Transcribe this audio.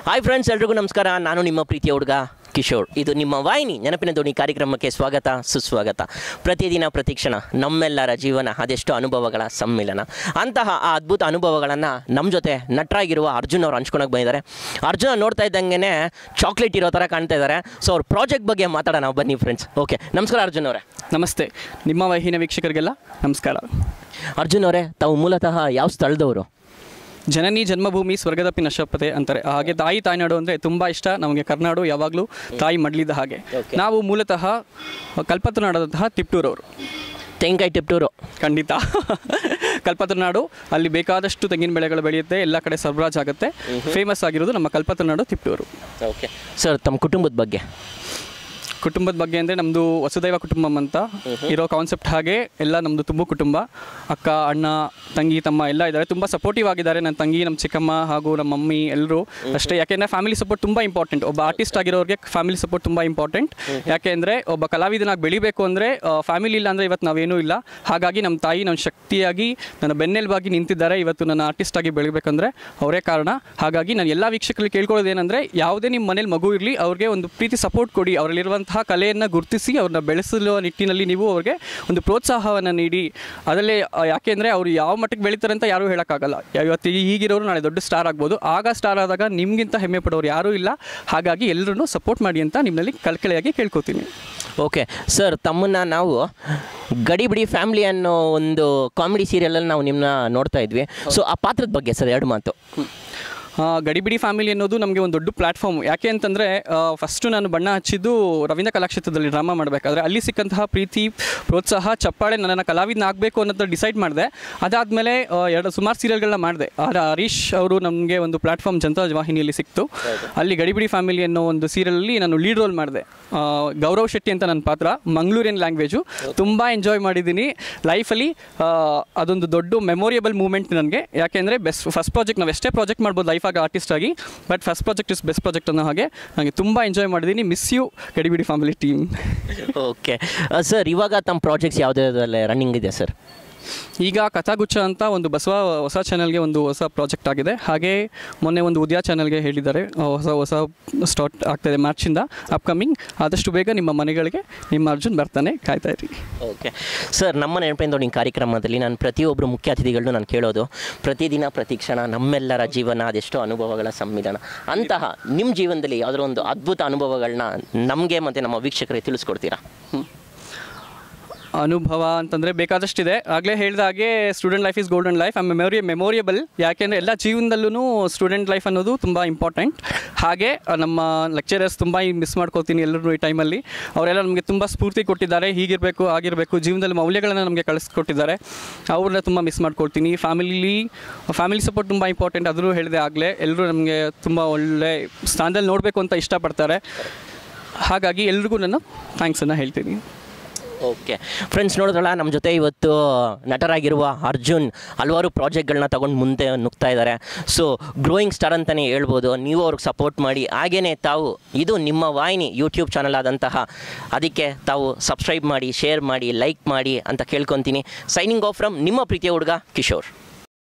Hi friends ಎಲ್ರಿಗೂ ನಮಸ್ಕಾರ ನಾನು ನಿಮ್ಮ ಪ್ರೀತಿಯ ಹುಡುಗ ಕಿಶೋರ್ ಇದು ನಿಮ್ಮ ವಾಹಿನಿ ನೆನಪಿನ ದೋಣಿ ಕಾರ್ಯಕ್ರಮಕ್ಕೆ ಸ್ವಾಗತ ಸುಸ್ವಾಗತ ಪ್ರತಿದಿನ ಪ್ರತಿಕ್ಷಣ ನಮ್ಮೆಲ್ಲರ ಜೀವನ ಅದೆಷ್ಟು ಅನುಭವಗಳ ಸಮ್ಮಿಲನ ಅಂತಹ ಆ ಅದ್ಭುತ ಅನುಭವಗಳನ್ನು ನಮ್ಮ ಜೊತೆ ನಟರಾಗಿರುವ ಅರ್ಜುನ್ ಅವ್ರು ಹಂಚ್ಕೊಳಕ್ಕೆ ಬಂದಿದ್ದಾರೆ ಅರ್ಜುನ ನೋಡ್ತಾ ಇದ್ದಂಗೆ ಚಾಕ್ಲೇಟ್ ಇರೋ ಥರ ಕಾಣ್ತಾ ಇದ್ದಾರೆ ಸೊ ಅವ್ರ ಪ್ರಾಜೆಕ್ಟ್ ಬಗ್ಗೆ ಮಾತಾಡೋಣ ಬನ್ನಿ ಫ್ರೆಂಡ್ಸ್ ಓಕೆ ನಮಸ್ಕಾರ ಅರ್ಜುನ್ ಅವರೇ ನಮಸ್ತೆ ನಿಮ್ಮ ವಾಹಿನಿಯ ವೀಕ್ಷಕರಿಗೆಲ್ಲ ನಮಸ್ಕಾರ ಅರ್ಜುನ್ ಅವರೇ ತಾವು ಮೂಲತಃ ಯಾವ ಸ್ಥಳದವರು ಜನನಿ ಜನ್ಮಭೂಮಿ ಸ್ವರ್ಗದಪ್ಪಿ ನಶಪತೆ ಅಂತಾರೆ ಹಾಗೆ ತಾಯಿ ತಾಯ್ನಾಡು ಅಂದರೆ ತುಂಬ ಇಷ್ಟ ನಮಗೆ ಕರ್ನಾಡು ಯಾವಾಗಲೂ ತಾಯಿ ಮಡ್ಲಿದ್ದ ಹಾಗೆ Okay. ನಾವು ಮೂಲತಃ ಕಲ್ಪತರುನಾಡದಂತಹ ತಿಪ್ಟೂರವರು ತೆಂಗಿನಕಾಯಿ ಟಿಪ್ಟೂರು ಖಂಡಿತ ಕಲ್ಪತರುನಾಡು ಅಲ್ಲಿ ಬೇಕಾದಷ್ಟು ತೆಂಗಿನ ಬೆಳೆಗಳು ಬೆಳೆಯುತ್ತೆ ಎಲ್ಲ ಕಡೆ ಸರಬರಾಜು ಆಗುತ್ತೆ ಫೇಮಸ್ ಆಗಿರೋದು ನಮ್ಮ ಕಲ್ಪತರುನಾಡು ತಿಪ್ಟೂರು ಓಕೆ ಸರ್ ತಮ್ಮ ಕುಟುಂಬದ ಬಗ್ಗೆ ಕುಟುಂಬದ ಬಗ್ಗೆ ಅಂದರೆ ನಮ್ಮದು ವಸುದೈವ ಕುಟುಂಬಂ ಅಂತ ಇರೋ ಕಾನ್ಸೆಪ್ಟ್ ಹಾಗೆ ಎಲ್ಲ ನಮ್ಮದು ತುಂಬ ಕುಟುಂಬ ಅಕ್ಕ ಅಣ್ಣ ತಂಗಿ ತಮ್ಮ ಎಲ್ಲ ಇದ್ದಾರೆ ತುಂಬ ಸಪೋರ್ಟಿವ್ ಆಗಿದ್ದಾರೆ ನನ್ನ ತಂಗಿ ನಮ್ಮ ಚಿಕ್ಕಮ್ಮ ಹಾಗೂ ನಮ್ಮ ಮಮ್ಮಿ ಎಲ್ಲರೂ ಅಷ್ಟೇ ಯಾಕೆಂದರೆ ಫ್ಯಾಮಿಲಿ ಸಪೋರ್ಟ್ ತುಂಬ ಇಂಪಾರ್ಟೆಂಟ್ ಒಬ್ಬ ಆರ್ಟಿಸ್ಟ್ ಆಗಿರೋರಿಗೆ ಫ್ಯಾಮಿಲಿ ಸಪೋರ್ಟ್ ತುಂಬ ಇಂಪಾರ್ಟೆಂಟ್ ಯಾಕೆಂದರೆ ಒಬ್ಬ ಕಲಾವಿದನಾಗಿ ಬೆಳಿಬೇಕು ಅಂದರೆ ಫ್ಯಾಮಿಲಿ ಇಲ್ಲ ಅಂದರೆ ಇವತ್ತು ನಾವೇನೂ ಇಲ್ಲ ಹಾಗಾಗಿ ನಮ್ಮ ತಾಯಿ ನನ್ನ ಶಕ್ತಿಯಾಗಿ ನನ್ನ ಬೆನ್ನೆಲುಬಾಗಿ ನಿಂತಿದ್ದಾರೆ ಇವತ್ತು ನನ್ನ ಆರ್ಟಿಸ್ಟ್ ಆಗಿ ಬೆಳಿಬೇಕಂದ್ರೆ ಅವರೇ ಕಾರಣ ಹಾಗಾಗಿ ನಾನು ಎಲ್ಲ ವೀಕ್ಷಕರಿಗೆ ಕೇಳ್ಕೊಳ್ಳೋದು ಏನಂದರೆ ಯಾವುದೇ ನಿಮ್ಮ ಮನೇಲಿ ಮಗು ಇರಲಿ ಅವ್ರಿಗೆ ಒಂದು ಪ್ರೀತಿ ಸಪೋರ್ಟ್ ಕೊಡಿ ಅವರಲ್ಲಿರುವಂತಹ ಕಲೆಯನ್ನು ಗುರುತಿಸಿ ಅವ್ರನ್ನ ಬೆಳೆಸಲು ನಿಟ್ಟಿನಲ್ಲಿ ನೀವು ಅವ್ರಿಗೆ ಒಂದು ಪ್ರೋತ್ಸಾಹವನ್ನು ನೀಡಿ ಅದರಲ್ಲಿ ಆ, ಯಾಕೆ ಅಂದರೆ ಅವರು ಯಾವ ಮಟ್ಟಕ್ಕೆ ಬೆಳೀತಾರೆ ಅಂತ ಯಾರೂ ಹೇಳೋಕ್ಕಾಗಲ್ಲ ಇವತ್ತು ಈಗಿರೋರು ನಾಳೆ ದೊಡ್ಡ ಸ್ಟಾರ್ ಆಗ್ಬೋದು ಆಗ ಸ್ಟಾರ್ ಆದಾಗ ನಿಮಗಿಂತ ಹೆಮ್ಮೆ ಪಡೋರು ಯಾರೂ ಇಲ್ಲ ಹಾಗಾಗಿ ಎಲ್ಲರೂ ಸಪೋರ್ಟ್ ಮಾಡಿ ಅಂತ ನಿಮ್ಮಲ್ಲಿ ಕಳ್ಕಳಿಯಾಗಿ ಕೇಳ್ಕೊತೀನಿ ಓಕೆ ಸರ್ ತಮ್ಮನ್ನ ನಾವು ಗಡಿಬಿಡಿ ಫ್ಯಾಮಿಲಿ ಅನ್ನೋ ಒಂದು ಕಾಮಿಡಿ ಸೀರಿಯಲಲ್ಲಿ ನಾವು ನಿಮ್ಮನ್ನ ನೋಡ್ತಾ ಇದ್ವಿ ಸೊ ಆ ಪಾತ್ರದ ಬಗ್ಗೆ ಸರ್ ಎರಡು ಮಾತು ಆ, ಗಡಿಬಿಡಿ ಫ್ಯಾಮಿಲಿ ಅನ್ನೋದು ನಮಗೆ ಒಂದು ದೊಡ್ಡ ಪ್ಲ್ಯಾಟ್ಫಾರ್ಮ್ ಯಾಕೆ ಅಂತಂದರೆ ಫಸ್ಟು ನಾನು ಬಣ್ಣ ಹಚ್ಚಿದ್ದು ರವೀಂದ್ರ ಕಲಾಕ್ಷೇತ್ರದಲ್ಲಿ ಡ್ರಾಮಾ ಮಾಡಬೇಕಾದ್ರೆ ಅಲ್ಲಿ ಸಿಕ್ಕಂತಹ ಪ್ರೀತಿ ಪ್ರೋತ್ಸಾಹ ಚಪ್ಪಾಳೆ ನನ್ನನ್ನು ಕಲಾವಿದನ ಆಗಬೇಕು ಅನ್ನೋದು ಡಿಸೈಡ್ ಮಾಡಿದೆ ಅದಾದಮೇಲೆ ಎರಡು ಸುಮಾರು ಸೀರಿಯಲ್ಗಳನ್ನ ಮಾಡಿದೆ ಹರೀಶ್ ಅವರು ನಮಗೆ ಒಂದು ಪ್ಲ್ಯಾಟ್ಫಾರ್ಮ್ ಜನತಾ ವಾಹಿನಿಯಲ್ಲಿ ಸಿಕ್ತು ಅಲ್ಲಿ ಗಡಿಬಿಡಿ ಫ್ಯಾಮಿಲಿ ಅನ್ನೋ ಒಂದು ಸೀರಿಯಲಲ್ಲಿ ನಾನು ಲೀಡ್ ರೋಲ್ ಮಾಡಿದೆ ಆ, ಗೌರವ್ ಶೆಟ್ಟಿ ಅಂತ ನನ್ನ ಪಾತ್ರ ಮಂಗಳೂರಿಯನ್ ಲ್ಯಾಂಗ್ವೇಜು ತುಂಬ ಎಂಜಾಯ್ ಮಾಡಿದ್ದೀನಿ ಲೈಫಲ್ಲಿ ಅದೊಂದು ದೊಡ್ಡ ಮೆಮೊರಿಯಬಲ್ ಮೂಮೆಂಟ್ ನನಗೆ ಯಾಕೆಂದರೆ ಬೆಸ್ಟ್ ಫಸ್ಟ್ ಪ್ರಾಜೆಕ್ಟ್ ನಾವು ಎಷ್ಟೇ ಪ್ರಾಜೆಕ್ಟ್ ಮಾಡ್ಬೋದು ಲೈಫಾಗಿ ಆರ್ಟಿಸ್ಟ್ ಆಗಿ but first project is best project ಅನ್ನೋ ಹಾಗೆ ನನಗೆ ತುಂಬ ಎಂಜಾಯ್ ಮಾಡಿದ್ದೀನಿ ಮಿಸ್ ಯು ಗಡಿಬಿಡಿ ಫ್ಯಾಮಿಲಿ ಟೀಮ್ ಓಕೆ ಸರ್ ಇವಾಗ ತಮ್ಮ ಪ್ರಾಜೆಕ್ಟ್ಸ್ ಯಾವುದ್ಯಾವ್ದಲ್ಲೇ ರನ್ನಿಂಗ್ ಇದೆ ಸರ್ ಈಗ ಕಥಾಗುಚ್ಛ ಅಂತ ಒಂದು ಬಸವ ಹೊಸ ಚಾನಲ್ಗೆ ಒಂದು ಹೊಸ ಪ್ರಾಜೆಕ್ಟ್ ಆಗಿದೆ ಹಾಗೆ ಮೊನ್ನೆ ಒಂದು ಉದ್ಯಾ ಚಾನಲ್ಗೆ ಹೇಳಿದ್ದಾರೆ ಆ, ಹೊಸ ಹೊಸ ಸ್ಟಾರ್ಟ್ ಆಗ್ತಾಯಿದೆ ಮಾರ್ಚಿಂದ ಅಪ್ಕಮಿಂಗ್ ಆದಷ್ಟು ಬೇಗ ನಿಮ್ಮ ಮನೆಗಳಿಗೆ ನಿಮ್ಮ ಅರ್ಜುನ್ ಬರ್ತಾನೆ ಕಾಯ್ತಾ ಇರಿ ಓಕೆ ಸರ್ ನಮ್ಮ ನೆನಪಿನ ನಿಮ್ಮ ಕಾರ್ಯಕ್ರಮದಲ್ಲಿ ನಾನು ಪ್ರತಿಯೊಬ್ಬರು ಮುಖ್ಯ ಅತಿಥಿಗಳನ್ನು ನಾನು ಕೇಳೋದು ಪ್ರತಿದಿನ ಪ್ರತಿ ಕ್ಷಣ ನಮ್ಮೆಲ್ಲರ ಜೀವನ ಅದೆಷ್ಟೋ ಅನುಭವಗಳ ಸಮ್ಮಿಲನ ಅಂತಹ ನಿಮ್ಮ ಜೀವನದಲ್ಲಿ ಯಾವುದೋ ಒಂದು ಅದ್ಭುತ ಅನುಭವಗಳನ್ನ ನಮಗೆ ಮತ್ತು ನಮ್ಮ ವೀಕ್ಷಕರಿಗೆ ತಿಳಿಸ್ಕೊಡ್ತೀರಾ ಅನುಭವ ಅಂತಂದರೆ ಬೇಕಾದಷ್ಟಿದೆ ಆಗಲೇ ಹೇಳಿದ ಹಾಗೆ student life is golden life and memory memorable ಯಾಕೆಂದರೆ ಎಲ್ಲ ಜೀವನದಲ್ಲೂ ಸ್ಟೂಡೆಂಟ್ ಲೈಫ್ ಅನ್ನೋದು ತುಂಬ ಇಂಪಾರ್ಟೆಂಟ್ ಹಾಗೆ ಆ, ನಮ್ಮ ಲೆಕ್ಚರರ್ಸ್ ತುಂಬ ಮಿಸ್ ಮಾಡ್ಕೋತೀನಿ ಎಲ್ಲರೂ ಈ ಟೈಮಲ್ಲಿ ಅವರೆಲ್ಲ ನಮಗೆ ತುಂಬ ಸ್ಫೂರ್ತಿ ಕೊಟ್ಟಿದ್ದಾರೆ ಹೀಗಿರಬೇಕು ಆಗಿರಬೇಕು ಜೀವನದಲ್ಲಿ ಮೌಲ್ಯಗಳನ್ನು ನಮಗೆ ಕಳಿಸ್ಕೊಟ್ಟಿದ್ದಾರೆ ಅವ್ರನ್ನ ತುಂಬ ಮಿಸ್ ಮಾಡ್ಕೊಳ್ತೀನಿ ಫ್ಯಾಮಿಲಿ ಫ್ಯಾಮಿಲಿ ಸಪೋರ್ಟ್ ತುಂಬ ಇಂಪಾರ್ಟೆಂಟ್ ಅದರೂ ಹೇಳಿದೆ ಆಗಲೇ ಎಲ್ಲರೂ ನಮಗೆ ತುಂಬ ಒಳ್ಳೆ ಸ್ಥಾನದಲ್ಲಿ ನೋಡಬೇಕು ಅಂತ ಇಷ್ಟಪಡ್ತಾರೆ ಹಾಗಾಗಿ ಎಲ್ರಿಗೂ ನಾನು ಥ್ಯಾಂಕ್ಸನ್ನು ಹೇಳ್ತೀನಿ ಓಕೆ ಫ್ರೆಂಡ್ಸ್ ನೋಡಿದ್ರಲ್ಲ ನಮ್ಮ ಜೊತೆ ಇವತ್ತು ನಟರಾಗಿರುವ ಅರ್ಜುನ್ ಹಲವಾರು ಪ್ರಾಜೆಕ್ಟ್ಗಳನ್ನ ತಗೊಂಡು ಮುಂದೆ ನುಗ್ತಾ ಇದ್ದಾರೆ ಸೊ ಗ್ರೋಯಿಂಗ್ ಸ್ಟಾರ್ ಅಂತಲೇ ಹೇಳ್ಬೋದು ನೀವು ಅವ್ರಿಗೆ ಸಪೋರ್ಟ್ ಮಾಡಿ ಹಾಗೇ ತಾವು ಇದು ನಿಮ್ಮ ವಾಹಿನಿ ಯೂಟ್ಯೂಬ್ ಚಾನಲ್ ಆದಂತಹ ಅದಕ್ಕೆ ತಾವು ಸಬ್ಸ್ಕ್ರೈಬ್ ಮಾಡಿ ಶೇರ್ ಮಾಡಿ ಲೈಕ್ ಮಾಡಿ ಅಂತ ಕೇಳ್ಕೊತೀನಿ ಸೈನಿಂಗ್ ಆಫ್ ಫ್ರಮ್ ನಿಮ್ಮ ಪ್ರೀತಿಯ ಹುಡುಗ ಕಿಶೋರ್